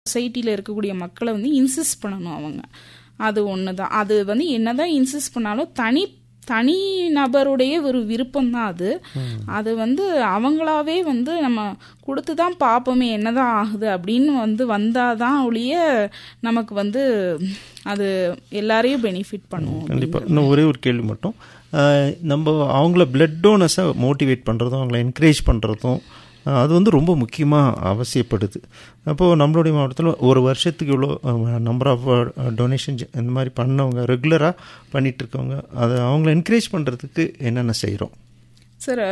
சொசைட்டியில் இருக்கக்கூடிய மக்களை வந்து இன்சிஸ்ட் பண்ணணும் அவங்க அது ஒன்று தான் அது வந்து என்னதான் இன்சிஸ்ட் பண்ணாலும் தனி தனி நபருடைய ஒரு விருப்பம் தான் அது அது வந்து அவங்களாவே வந்து நம்ம கொடுத்து தான் பார்ப்போமே என்னதான் ஆகுது அப்படின்னு வந்து வந்தாதான் ஒழிய நமக்கு வந்து அது எல்லாரையும் பெனிஃபிட் பண்ணும் கண்டிப்பாக இன்னும் ஒரே ஒரு கேள்வி மட்டும் அஹ், நம்ம அவங்கள பிளட் டோனர்ஸை மோட்டிவேட் பண்ணுறதும் அவங்கள என்கரேஜ் பண்ணுறதும் அது வந்து ரொம்ப முக்கியமாக அவசியப்படுது அப்போது நம்மளுடைய மாவட்டத்தில் ஒரு வருஷத்துக்கு இவ்வளோ நம்பர் ஆஃப் டொனேஷன் இந்த மாதிரி பண்ணவங்க ரெகுலராக பண்ணிட்டு இருக்கவங்க அதை அவங்கள என்கரேஜ் பண்ணுறதுக்கு என்னென்ன செய்கிறோம் சார்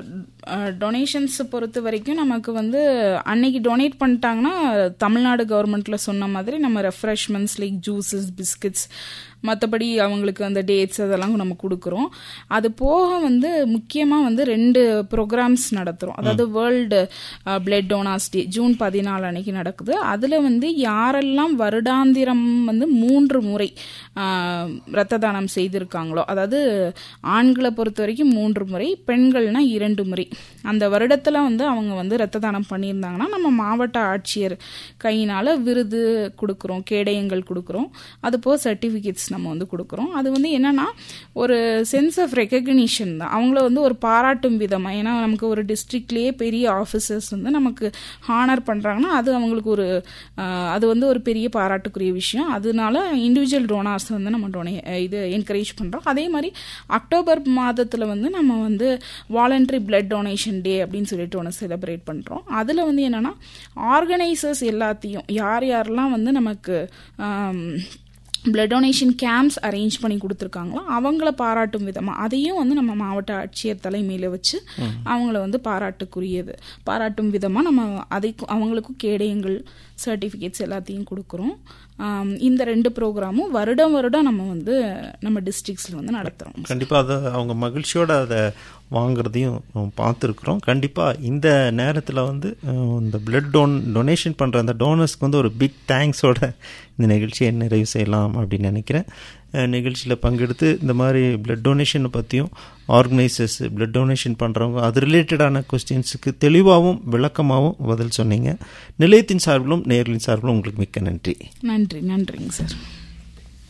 டொனேஷன்ஸ் பொறுத்த வரைக்கும் நமக்கு வந்து அன்னைக்கு டொனேட் பண்ணிட்டாங்கன்னா தமிழ்நாடு கவர்மெண்ட்ல சொன்ன மாதிரி நம்ம ரெஃப்ரெஷ்மெண்ட்ஸ் லைக் ஜூஸஸ் பிஸ்கட்ஸ் மற்றபடி அவங்களுக்கு அந்த டேட்ஸ் அதெல்லாம் நம்ம கொடுக்குறோம் அது போக வந்து முக்கியமாக வந்து ரெண்டு ப்ரோக்ராம்ஸ் நடத்துகிறோம் அதாவது world blood donors day June பதினாலு அன்னைக்கு நடக்குது அதில் வந்து யாரெல்லாம் வருடாந்திரம் வந்து மூன்று முறை ஆஹ், இரத்த தானம் செய்திருக்காங்களோ அதாவது ஆண்களை பொறுத்த வரைக்கும் மூன்று முறை பெண்கள்னா இரண்டு முறை அந்த வருடத்தில் வந்து அவங்க வந்து இரத்த தானம் பண்ணியிருந்தாங்கன்னா நம்ம மாவட்ட ஆட்சியர் கையினால் விருது கொடுக்குறோம் கேடயங்கள் கொடுக்குறோம் அது போக சர்டிஃபிகேட்ஸ் நம்ம வந்து கொடுக்குறோம் அது வந்து என்னன்னா ஒரு சென்ஸ் ஆஃப் ரெக்கக்னிஷன் தான் அவங்கள வந்து ஒரு பாராட்டும் விதமாக ஏன்னா நமக்கு ஒரு டிஸ்ட்ரிக்ட்லேயே பெரிய ஆஃபீஸர்ஸ் வந்து நமக்கு ஹானர் பண்ணுறாங்கன்னா அது அவங்களுக்கு ஒரு ஆஹ், அது வந்து ஒரு பெரிய பாராட்டுக்குரிய விஷயம் அதனால இண்டிவிஜுவல் டோனார்ஸ் வந்து நம்ம டொனே இது என்கரேஜ் பண்ணுறோம் அதே மாதிரி அக்டோபர் மாதத்தில் வந்து நம்ம வந்து வாலண்டரி பிளட் டொனேஷன் டே அப்படின்னு சொல்லிட்டு ஒன்று செலிப்ரேட் பண்ணுறோம் அதில் வந்து என்னென்னா ஆர்கனைசர்ஸ் எல்லாத்தையும் யார் யாரெல்லாம் வந்து நமக்கு ஆம், பிளட் டொனேஷன் கேம்ப்ஸ் அரேஞ்ச் பண்ணி கொடுத்துருக்காங்களோ அவங்கள பாராட்டும் விதமாக அதையும் வந்து நம்ம மாவட்ட ஆட்சியர் தலைமையில் வச்சு அவங்கள வந்து பாராட்டுக்குரியது பாராட்டும் விதமாக நம்ம அதை அவங்களுக்கும் கேடயங்கள் சர்டிஃபிகேட்ஸ் எல்லாத்தையும் கொடுக்குறோம் ஆம், இந்த ரெண்டு ப்ரோக்ராமும் வருடம் வருடம் நம்ம வந்து நம்ம டிஸ்ட்ரிக்ஸில் வந்து நடத்துகிறோம் கண்டிப்பாக அதை அவங்க மகிழ்ச்சியோட அதை வாங்குறதையும் பார்த்துருக்குறோம் கண்டிப்பாக இந்த நேரத்தில் வந்து அஹ், இந்த பிளட் டோன் டொனேஷன் பண்ணுற அந்த டோனர்ஸ்க்கு வந்து ஒரு பிக் தேங்க்ஸோட இந்த நிகழ்ச்சியை நிறைவு செய்யலாம் அப்படின்னு நினைக்கிறேன் நிகழ்ச்சியில் பங்கெடுத்து இந்த மாதிரி பிளட் டொனேஷனை பற்றியும் ஆர்கனைசர்ஸ் பிளட் டொனேஷன் பண்ணுறவங்க அது ரிலேட்டடான கொஸ்டின்ஸுக்கு தெளிவாகவும் விளக்கமாகவும் பதில் சொன்னீங்க நிலையத்தின் சார்பிலும் நேர்களின் சார்பிலும் உங்களுக்கு மிக்க நன்றி நன்றி நன்றிங்க சார்